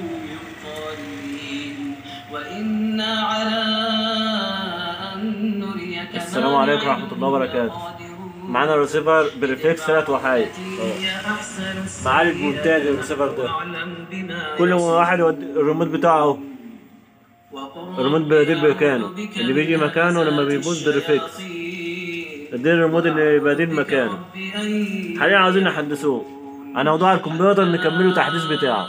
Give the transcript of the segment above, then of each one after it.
القوم الظالمين وإنا على أن نريك ما السلام عليكم ورحمة الله وبركاته. قادرون. معانا ريسيفر بريفكس ثلاث وحايد هي أحسن معالج سبيلا مونتاج الريسيفر ده واعلم بما كل يصفون. واحد يود- الريموت بتاعه اهو وقل الريموت رب بيدير أعوذ مكانه. بك اللي بيجي من مكانه لما همزات بيبوظ بريفكس. الشياطين. ده الريموت اللي بديل مكانه رب أن حاليا عاوزين نحدثوه انا موضوع الكمبيوتر نكمله تحديث بتاعه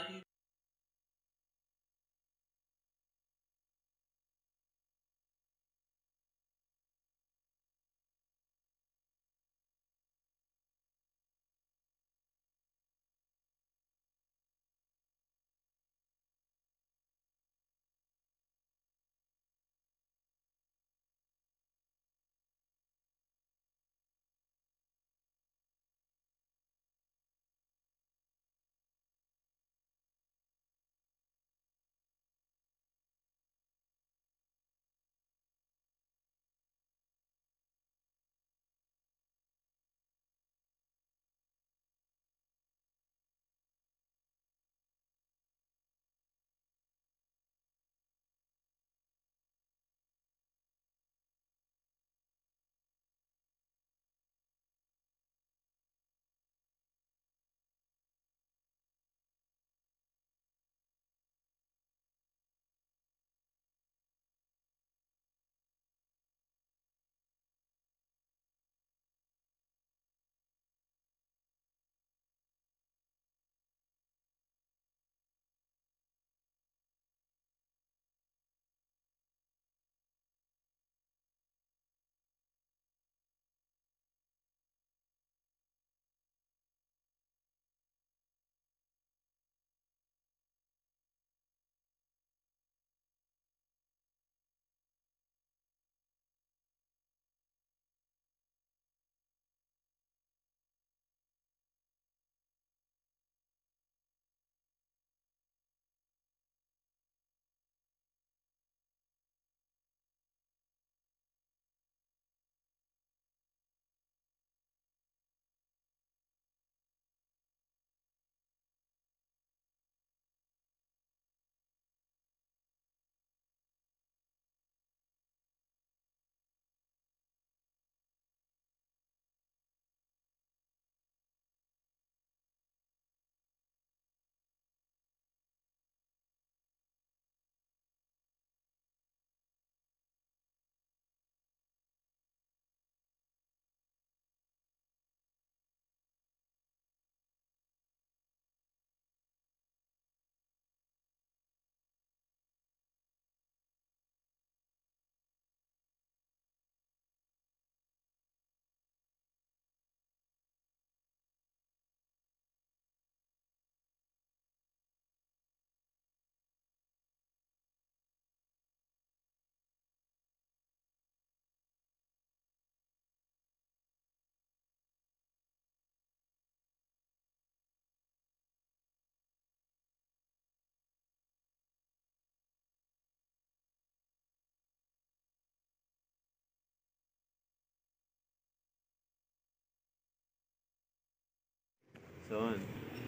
ثواني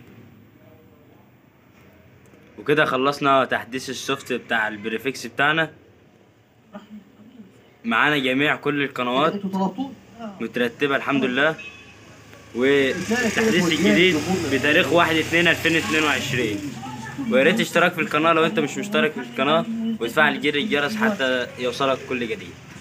وكده خلصنا تحديث السوفت بتاع البريفكس بتاعنا معانا جميع كل القنوات مترتبة الحمد لله والتحديث الجديد بتاريخ واحد اتنين الفين اتنين وعشرين ويا ريت اشتراك في القناة لو انت مش مشترك في القناة وتفعل جرس الجرس حتى يوصلك كل جديد